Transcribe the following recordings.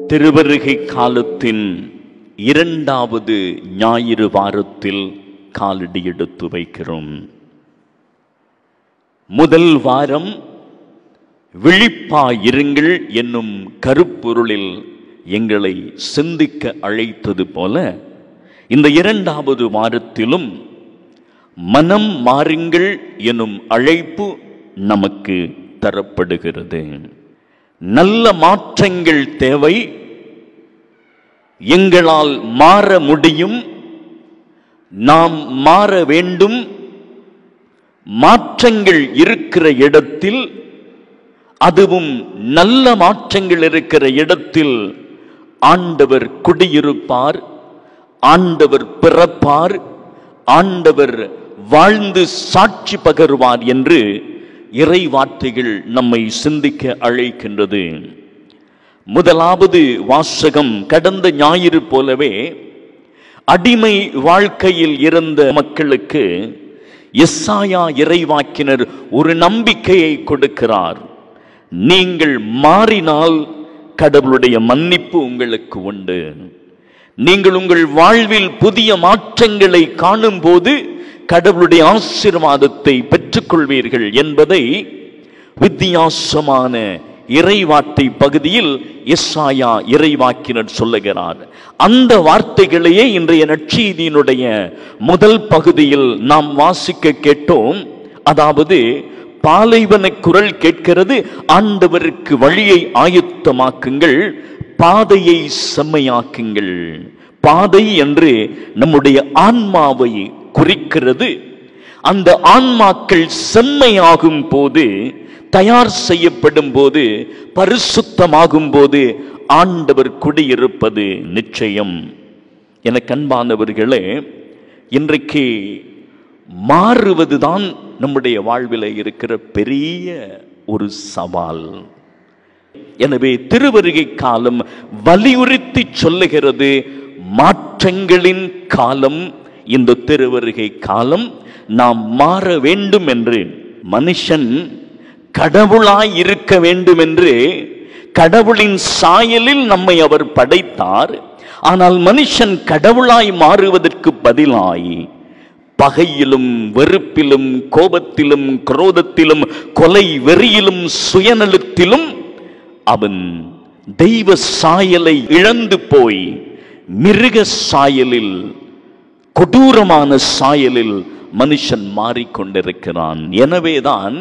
திருவருகை காலத்தின் இரண்டாவது ஞாயிறு வாரத்தில் காலடி எடுத்து வைக்கிறோம் முதல் வாரம் விழிப்பாயிருங்கள் என்னும் கருப்பொருளில் எங்களை சிந்திக்க அழைத்தது போல இந்த இரண்டாவது வாரத்திலும் மனம் மாறுங்கள் எனும் அழைப்பு நமக்கு தரப்படுகிறது நல்ல மாற்றங்கள் தேவை எங்களால் மாற முடியும் நாம் மாற வேண்டும் மாற்றங்கள் இருக்கிற இடத்தில் அதுவும் நல்ல மாற்றங்கள் இருக்கிற இடத்தில் ஆண்டவர் குடியிருப்பார் ஆண்டவர் பிறப்பார் ஆண்டவர் வாழ்ந்து சாட்சி பகருவார் என்று இறை வார்த்தைகள் நம்மை சிந்திக்க அழைக்கின்றது முதலாவது வாசகம் கடந்த ஞாயிறு போலவே அடிமை வாழ்க்கையில் இருந்த மக்களுக்கு எஸ்ஸாயா இறைவாக்கினர் ஒரு நம்பிக்கையை கொடுக்கிறார் நீங்கள் மாறினால் கடவுளுடைய மன்னிப்பு உங்களுக்கு உண்டு நீங்கள் உங்கள் வாழ்வில் புதிய மாற்றங்களை காணும்போது கடவுளுடைய ஆசீர்வாதத்தை பெற்றுக்கொள்வீர்கள் என்பதை வித்தியாசமான இறைவார்த்தை பகுதியில் எஸ்ஸாயா இறைவாக்கினர் சொல்லுகிறார் அந்த வார்த்தைகளையே இன்றைய நற்செய்தியினுடைய முதல் பகுதியில் நாம் வாசிக்க கேட்டோம் அதாவது பாலைவன குரல் கேட்கிறது ஆண்டவருக்கு வழியை ஆயுத்தமாக்குங்கள் பாதையை செம்மையாக்குங்கள் பாதை என்று நம்முடைய ஆன்மாவை குறிக்கிறது அந்த ஆன்மாக்கள் செம்மையாகும் போது தயார் செய்யப்படும் போது பரிசுத்தமாகும் போது ஆண்டவர் குடியிருப்பது நிச்சயம் என கண்பானவர்களே இன்றைக்கு மாறுவதுதான் நம்முடைய வாழ்வில் இருக்கிற பெரிய ஒரு சவால் எனவே திருவருகை காலம் வலியுறுத்தி சொல்லுகிறது மாற்றங்களின் காலம் இந்த திருவருகை காலம் நாம் மாற வேண்டும் என்று மனுஷன் கடவுளாய் இருக்க வேண்டும் என்று கடவுளின் சாயலில் நம்மை அவர் படைத்தார் ஆனால் மனுஷன் கடவுளாய் மாறுவதற்கு பதிலாய் பகையிலும் வெறுப்பிலும் கோபத்திலும் குரோதத்திலும் கொலை வெறியிலும் சுயநலத்திலும் அவன் தெய்வ சாயலை இழந்து போய் மிருக சாயலில் கொடூரமான சாயலில் மனுஷன் மாறிக்கொண்டிருக்கிறான் எனவேதான்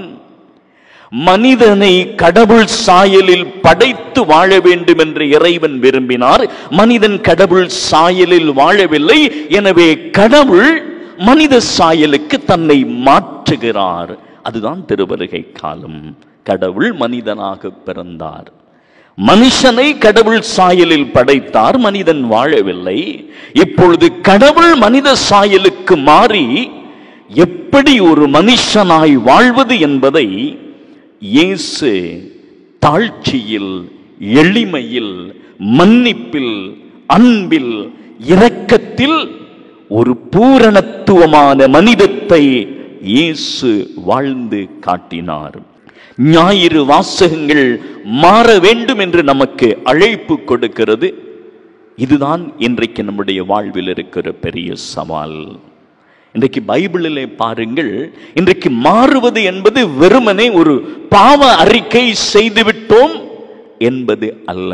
மனிதனை கடவுள் சாயலில் படைத்து வாழ வேண்டும் என்று இறைவன் விரும்பினார் மனிதன் கடவுள் சாயலில் வாழவில்லை எனவே கடவுள் மனித சாயலுக்கு தன்னை மாற்றுகிறார் அதுதான் திருவருகை காலம் கடவுள் மனிதனாக பிறந்தார் மனுஷனை கடவுள் சாயலில் படைத்தார் மனிதன் வாழவில்லை இப்பொழுது கடவுள் மனித சாயலுக்கு மாறி எப்படி ஒரு மனுஷனாய் வாழ்வது என்பதை இயேசு தாழ்ச்சியில் எளிமையில் மன்னிப்பில் அன்பில் இரக்கத்தில் ஒரு பூரணத்துவமான மனிதத்தை இயேசு வாழ்ந்து காட்டினார் ஞாயிறு வாசகங்கள் மாற வேண்டும் என்று நமக்கு அழைப்பு கொடுக்கிறது இதுதான் இன்றைக்கு நம்முடைய வாழ்வில் இருக்கிற பெரிய சவால் இன்றைக்கு பைபிளிலே பாருங்கள் இன்றைக்கு மாறுவது என்பது வெறுமனே ஒரு பாவ அறிக்கை செய்துவிட்டோம் என்பது அல்ல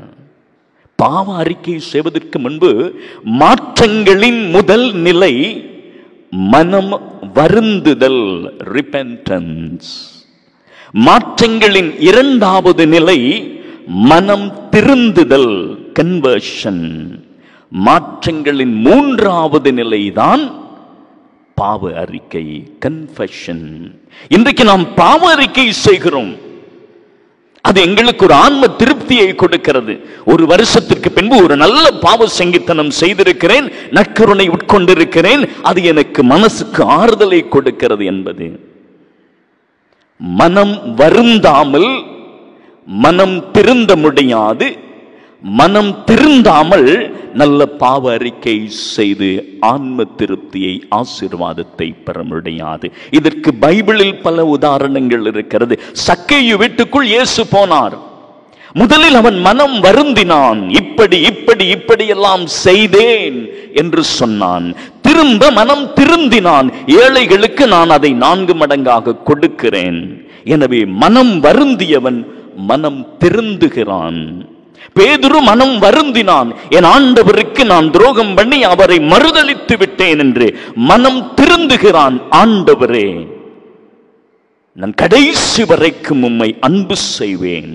பாவ அறிக்கை செய்வதற்கு முன்பு மாற்றங்களின் முதல் நிலை மனம் வருந்துதல் ரிப்பென்டன்ஸ் மாற்றங்களின் இரண்டாவது நிலை மனம் திருந்துதல் கன்வர்ஷன் மாற்றங்களின் மூன்றாவது நிலைதான் பாவ அறிக்கை கன்ஃபஷன் இன்றைக்கு நாம் பாவ அறிக்கை செய்கிறோம் அது எங்களுக்கு ஒரு ஆன்ம திருப்தியை கொடுக்கிறது ஒரு வருஷத்திற்கு பின்பு ஒரு நல்ல பாவ சங்கீத்தனம் செய்திருக்கிறேன் நற்கருணை உட்கொண்டிருக்கிறேன் அது எனக்கு மனசுக்கு ஆறுதலை கொடுக்கிறது என்பது மனம் வருந்தாமல் மனம் திருந்த முடியாது மனம் திருந்தாமல் நல்ல பாவ அறிக்கை செய்து ஆன்ம திருப்தியை ஆசீர்வாதத்தை பெற முடியாது இதற்கு பைபிளில் பல உதாரணங்கள் இருக்கிறது சக்கையு வீட்டுக்குள் இயேசு போனார் முதலில் அவன் மனம் வருந்தினான் இப்படி இப்படி இப்படி எல்லாம் செய்தேன் என்று சொன்னான் திரும்ப மனம் திருந்தினான் ஏழைகளுக்கு நான் அதை நான்கு மடங்காக கொடுக்கிறேன் எனவே மனம் வருந்தியவன் மனம் திருந்துகிறான் பேதுரு மனம் வருந்தினான் என் ஆண்டவருக்கு நான் துரோகம் பண்ணி அவரை மறுதலித்து விட்டேன் என்று மனம் திருந்துகிறான் ஆண்டவரே நான் கடைசி வரைக்கும் உம்மை அன்பு செய்வேன்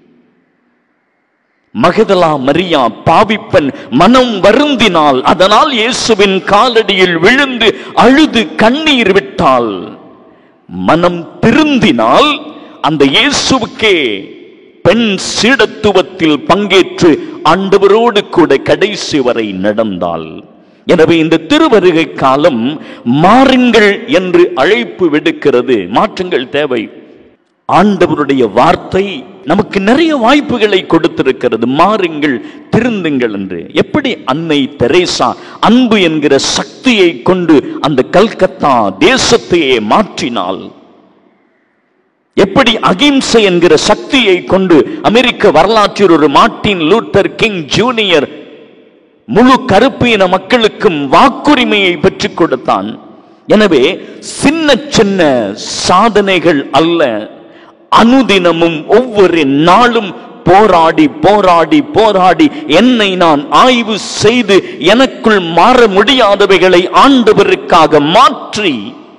மகதலா மரியா பாவிப்பன் மனம் வருந்தினால் அதனால் இயேசுவின் காலடியில் விழுந்து அழுது கண்ணீர் விட்டால் மனம் திருந்தினால் அந்த இயேசுவுக்கே பெண் சீடத்துவத்தில் பங்கேற்று ஆண்டவரோடு கூட கடைசி வரை நடந்தாள் எனவே இந்த திருவருகை காலம் மாறுங்கள் என்று அழைப்பு விடுக்கிறது மாற்றங்கள் தேவை ஆண்டவருடைய வார்த்தை நமக்கு நிறைய வாய்ப்புகளை கொடுத்திருக்கிறது மாறுங்கள் திருந்துங்கள் என்று எப்படி அன்னை தெரேசா அன்பு என்கிற சக்தியை கொண்டு அந்த கல்கத்தா தேசத்தையே மாற்றினாள் எப்படி அகிம்சை என்கிற சக்தியை கொண்டு அமெரிக்க வரலாற்றில் ஒரு மார்ட்டின் லூத்தர் கிங் ஜூனியர் முழு கருப்பு இன மக்களுக்கும் வாக்குரிமையை பெற்றுக் கொடுத்தான் எனவே சின்ன சின்ன சாதனைகள் அல்ல அனுதினமும் ஒவ்வொரு நாளும் போராடி போராடி போராடி என்னை நான் ஆய்வு செய்து எனக்குள் மாற முடியாதவைகளை ஆண்டவருக்காக மாற்றி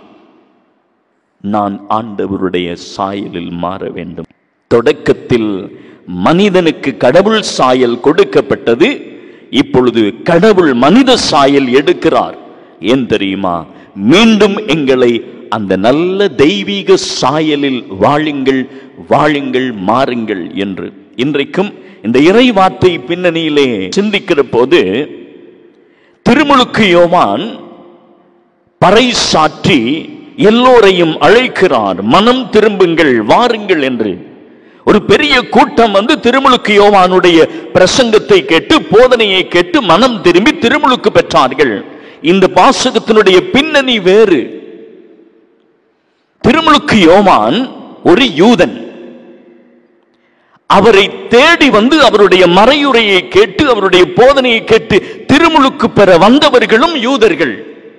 நான் ஆண்டவருடைய சாயலில் மாற வேண்டும் தொடக்கத்தில் மனிதனுக்கு கடவுள் சாயல் கொடுக்கப்பட்டது இப்பொழுது கடவுள் மனித சாயல் எடுக்கிறார் ஏன் தெரியுமா மீண்டும் எங்களை அந்த நல்ல தெய்வீக சாயலில் வாழுங்கள் வாழுங்கள் மாறுங்கள் என்று இன்றைக்கும் இந்த இறை வார்த்தை பின்னணியிலே சிந்திக்கிற போது திருமுழுக்கு யோவான் பறைசாற்றி எல்லோரையும் அழைக்கிறார் மனம் திரும்புங்கள் வாருங்கள் என்று ஒரு பெரிய கூட்டம் வந்து திருமுழுக்கு யோவானுடைய பிரசங்கத்தை கேட்டு போதனையை கேட்டு மனம் திரும்பி திருமுழுக்கு பெற்றார்கள் இந்த வாசகத்தினுடைய பின்னணி வேறு திருமுழுக்கு யோவான் ஒரு யூதன் அவரை தேடி வந்து அவருடைய மறையுரையை கேட்டு அவருடைய போதனையை கேட்டு திருமுழுக்கு பெற வந்தவர்களும் யூதர்கள்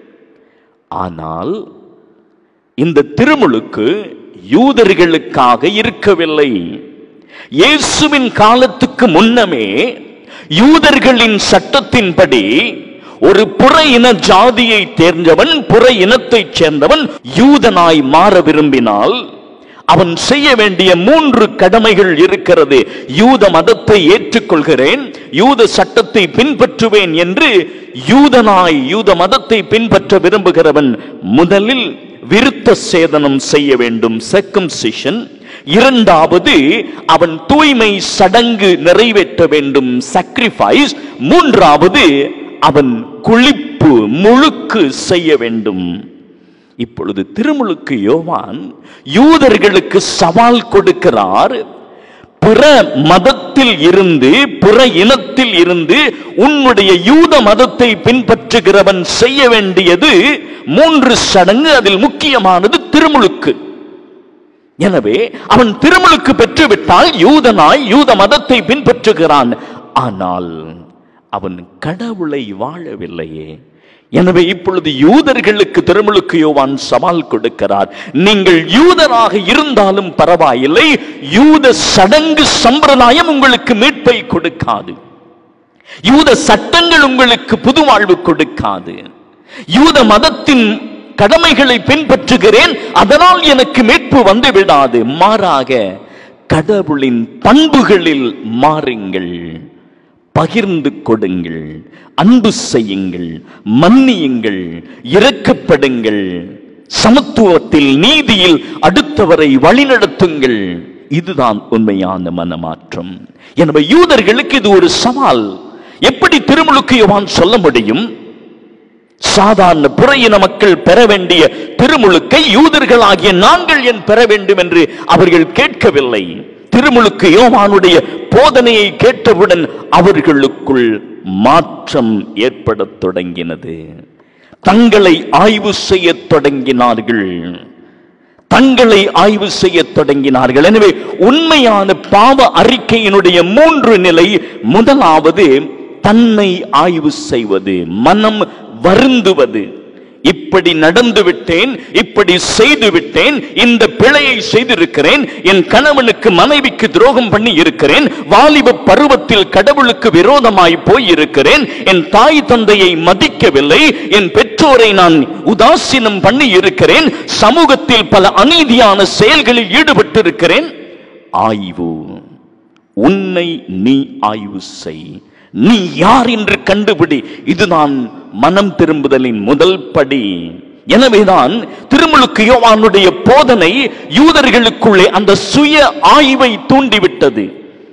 ஆனால் இந்த திருமுழுக்கு யூதர்களுக்காக இருக்கவில்லை இயேசுவின் காலத்துக்கு முன்னமே யூதர்களின் சட்டத்தின்படி ஒரு புற இன ஜாதியை தேர்ந்தவன் புற இனத்தைச் சேர்ந்தவன் யூதனாய் மாற விரும்பினால் அவன் செய்ய வேண்டிய மூன்று கடமைகள் இருக்கிறது யூத மதத்தை ஏற்றுக்கொள்கிறேன் யூத சட்டத்தை பின்பற்றுவேன் என்று யூதனாய் யூத மதத்தை பின்பற்ற விரும்புகிறவன் முதலில் விருத்த சேதனம் செய்ய வேண்டும் செக்கம்சிஷன் இரண்டாவது அவன் தூய்மை சடங்கு நிறைவேற்ற வேண்டும் sacrifice மூன்றாவது அவன் குளிப்பு முழுக்கு செய்ய வேண்டும் இப்பொழுது திருமுழுக்கு யோவான் யூதர்களுக்கு சவால் கொடுக்கிறார் பிற மதத்தில் இருந்து பிற இனத்தில் இருந்து உன்னுடைய யூத மதத்தை பின்பற்றுகிறவன் செய்ய வேண்டியது மூன்று சடங்கு அதில் முக்கியமானது திருமுழுக்கு எனவே அவன் திருமுழுக்கு பெற்றுவிட்டால் யூதனாய் யூத மதத்தை பின்பற்றுகிறான் ஆனால் அவன் கடவுளை வாழவில்லையே எனவே இப்பொழுது யூதர்களுக்கு திருமுழுக்கு யோவான் சவால் கொடுக்கிறார் நீங்கள் யூதராக இருந்தாலும் பரவாயில்லை யூத சடங்கு சம்பிரதாயம் உங்களுக்கு மீட்பை கொடுக்காது யூத சட்டங்கள் உங்களுக்கு புது வாழ்வு கொடுக்காது யூத மதத்தின் கடமைகளை பின்பற்றுகிறேன் அதனால் எனக்கு மீட்பு வந்து விடாது மாறாக கடவுளின் பண்புகளில் மாறுங்கள் பகிர்ந்து கொடுங்கள் அன்பு செய்யுங்கள் மன்னியுங்கள் இரக்கப்படுங்கள் சமத்துவத்தில் நீதியில் அடுத்தவரை வழிநடத்துங்கள் இதுதான் உண்மையான மனமாற்றம் எனவே யூதர்களுக்கு இது ஒரு சவால் எப்படி திருமுழுக்கு யோவான் சொல்ல முடியும் சாதாரண புறையின மக்கள் பெற வேண்டிய திருமுழுக்கை யூதர்களாகிய நாங்கள் என் பெற வேண்டும் என்று அவர்கள் கேட்கவில்லை திருமுழுக்கு யோவானுடைய போதனையை கேட்டவுடன் அவர்களுக்குள் மாற்றம் ஏற்படத் தொடங்கினது தங்களை ஆய்வு செய்யத் தொடங்கினார்கள் தங்களை ஆய்வு செய்ய தொடங்கினார்கள் எனவே உண்மையான பாவ அறிக்கையினுடைய மூன்று நிலை முதலாவது தன்னை ஆய்வு செய்வது மனம் வருந்துவது இப்படி நடந்து விட்டேன் இப்படி செய்து விட்டேன் இந்த பிழையை செய்திருக்கிறேன் என் கணவனுக்கு மனைவிக்கு துரோகம் பண்ணி இருக்கிறேன் வாலிப பருவத்தில் கடவுளுக்கு விரோதமாய் போய் இருக்கிறேன் என் தாய் தந்தையை மதிக்கவில்லை என் பெற்றோரை நான் உதாசீனம் பண்ணி இருக்கிறேன் சமூகத்தில் பல அநீதியான செயல்களில் ஈடுபட்டு இருக்கிறேன் ஆய்வு உன்னை நீ ஆய்வு செய் நீ யார் என்று கண்டுபிடி இதுதான் மனம் திரும்புதலின் முதல் படி எனவேதான் திருமுழுக்கு யோவானுடைய போதனை யூதர்களுக்குள்ளே அந்த சுய ஆய்வை தூண்டிவிட்டது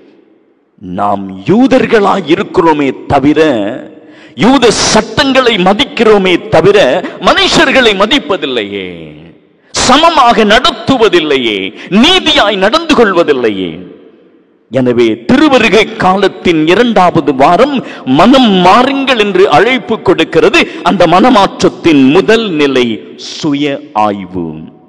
நாம் யூதர்களாய் இருக்கிறோமே தவிர யூத சட்டங்களை மதிக்கிறோமே தவிர மனுஷர்களை மதிப்பதில்லையே சமமாக நடத்துவதில்லையே நீதியாய் நடந்து கொள்வதில்லையே எனவே திருவருகை காலத்தின் இரண்டாவது வாரம் மனம் மாறுங்கள் என்று அழைப்பு கொடுக்கிறது அந்த மனமாற்றத்தின் முதல் நிலை சுய ஆய்வு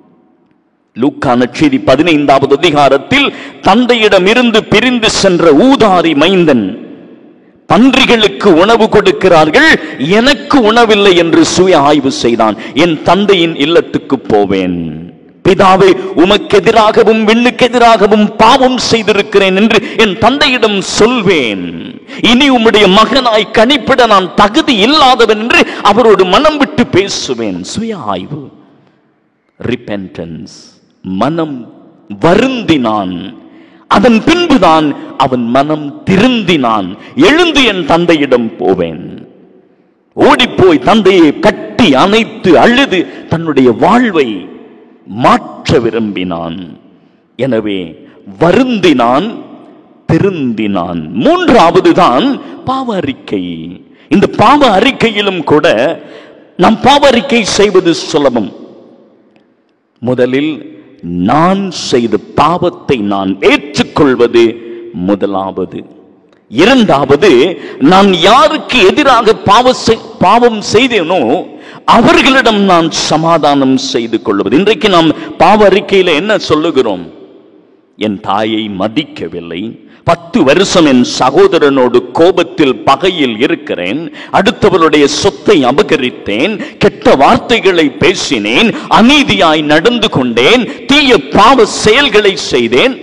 லூக்கா நற்செய்தி பதினைந்தாவது அதிகாரத்தில் தந்தையிடம் இருந்து பிரிந்து சென்ற ஊதாரி மைந்தன் பன்றிகளுக்கு உணவு கொடுக்கிறார்கள் எனக்கு உணவில்லை என்று சுய ஆய்வு செய்தான் என் தந்தையின் இல்லத்துக்கு போவேன் பிதாவே உமக்கு எதிராகவும் விண்ணுக்கு எதிராகவும் பாவம் செய்திருக்கிறேன் என்று என் தந்தையிடம் சொல்வேன் இனி உம்முடைய மகனாய் கணிப்பிட நான் தகுதி இல்லாதவன் என்று அவரோடு மனம் விட்டு பேசுவேன் சுய ஆய்வு ரிப்பென்டன்ஸ் மனம் வருந்தினான் அதன் பின்புதான் அவன் மனம் திருந்தினான் எழுந்து என் தந்தையிடம் போவேன் ஓடிப்போய் தந்தையை கட்டி அணைத்து அழுது தன்னுடைய வாழ்வை மாற்ற விரும்பினான் எனவே வருந்தினான் திருந்தினான் மூன்றாவது தான் பாவ அறிக்கை இந்த பாவ அறிக்கையிலும் கூட நாம் பாவ அறிக்கை செய்வது சுலபம் முதலில் நான் செய்த பாவத்தை நான் ஏற்றுக்கொள்வது முதலாவது இரண்டாவது நான் யாருக்கு எதிராக பாவ செய்- பாவம் செய்தேனோ அவர்களிடம் நான் சமாதானம் செய்து கொள்வது இன்றைக்கு நாம் பாவ அறிக்கையில என்ன சொல்லுகிறோம் என் தாயை மதிக்கவில்லை பத்து வருஷம் என் சகோதரனோடு கோபத்தில் பகையில் இருக்கிறேன் அடுத்தவருடைய சொத்தை அபகரித்தேன் கெட்ட வார்த்தைகளை பேசினேன் அநீதியாய் நடந்து கொண்டேன் தீய பாவ செயல்களை செய்தேன்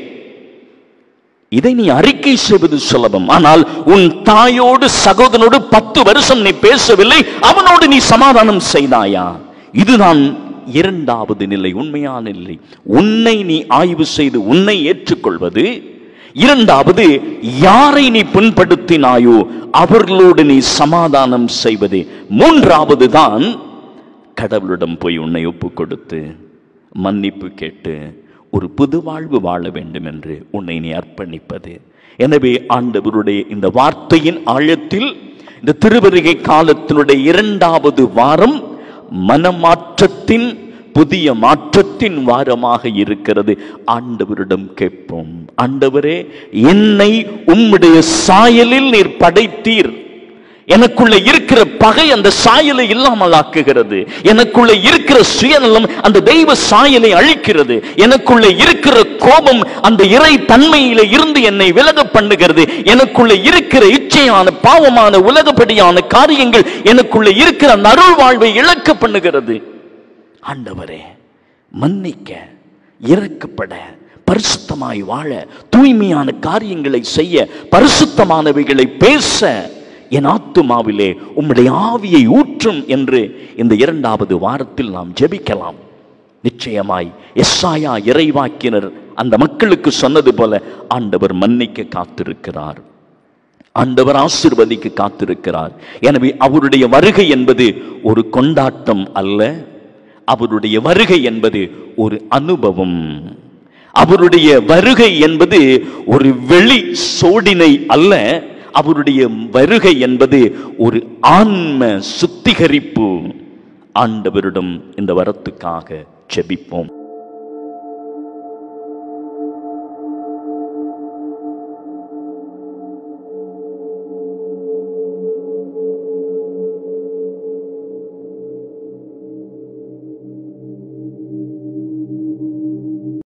இதை நீ அறிக்கை செய்வது சுலபம் ஆனால் உன் தாயோடு சகோதரனோடு பத்து வருஷம் நீ பேசவில்லை அவனோடு நீ சமாதானம் செய்தாயா இதுதான் இரண்டாவது நிலை உண்மையான நிலை உன்னை நீ ஆய்வு செய்து உன்னை ஏற்றுக்கொள்வது இரண்டாவது யாரை நீ புண்படுத்தினாயோ அவர்களோடு நீ சமாதானம் செய்வது மூன்றாவது தான் கடவுளிடம் போய் உன்னை ஒப்பு கொடுத்து மன்னிப்பு கேட்டு ஒரு புது வாழ்வு வாழ வேண்டும் என்று உன்னை நீ அர்ப்பணிப்பது எனவே ஆண்டவருடைய இந்த வார்த்தையின் ஆழத்தில் இந்த திருவருகை காலத்தினுடைய இரண்டாவது வாரம் மனமாற்றத்தின் புதிய மாற்றத்தின் வாரமாக இருக்கிறது ஆண்டவரிடம் கேட்போம் ஆண்டவரே என்னை உம்முடைய சாயலில் நீர் படைத்தீர் எனக்குள்ள இருக்கிற பகை அந்த சாயலை இல்லாமல் ஆக்குகிறது எனக்குள்ள இருக்கிற சுயநலம் அந்த தெய்வ சாயலை அழிக்கிறது எனக்குள்ள இருக்கிற கோபம் அந்த இறை தன்மையில இருந்து என்னை விலக பண்ணுகிறது எனக்குள்ள இருக்கிற இச்சையான பாவமான உலகப்படியான காரியங்கள் எனக்குள்ள இருக்கிற அந்த அருள் வாழ்வை இழக்க பண்ணுகிறது ஆண்டவரே மன்னிக்க இறக்கப்பட பரிசுத்தமாய் வாழ தூய்மையான காரியங்களை செய்ய பரிசுத்தமானவைகளை பேச என் ஆத்துமாவிலே உம்முடைய ஆவியை ஊற்றும் என்று இந்த இரண்டாவது வாரத்தில் நாம் ஜெபிக்கலாம் நிச்சயமாய் எஸ்ஸாயா இறைவாக்கினர் அந்த மக்களுக்கு சொன்னது போல ஆண்டவர் மன்னிக்க காத்திருக்கிறார் ஆண்டவர் ஆசிர்வதிக்க காத்திருக்கிறார் எனவே அவருடைய வருகை என்பது ஒரு கொண்டாட்டம் அல்ல அவருடைய வருகை என்பது ஒரு அனுபவம் அவருடைய வருகை என்பது ஒரு வெளி சோடினை அல்ல அவருடைய வருகை என்பது ஒரு ஆன்ம சுத்திகரிப்பு ஆண்டவரிடம் இந்த வரத்துக்காக செபிப்போம்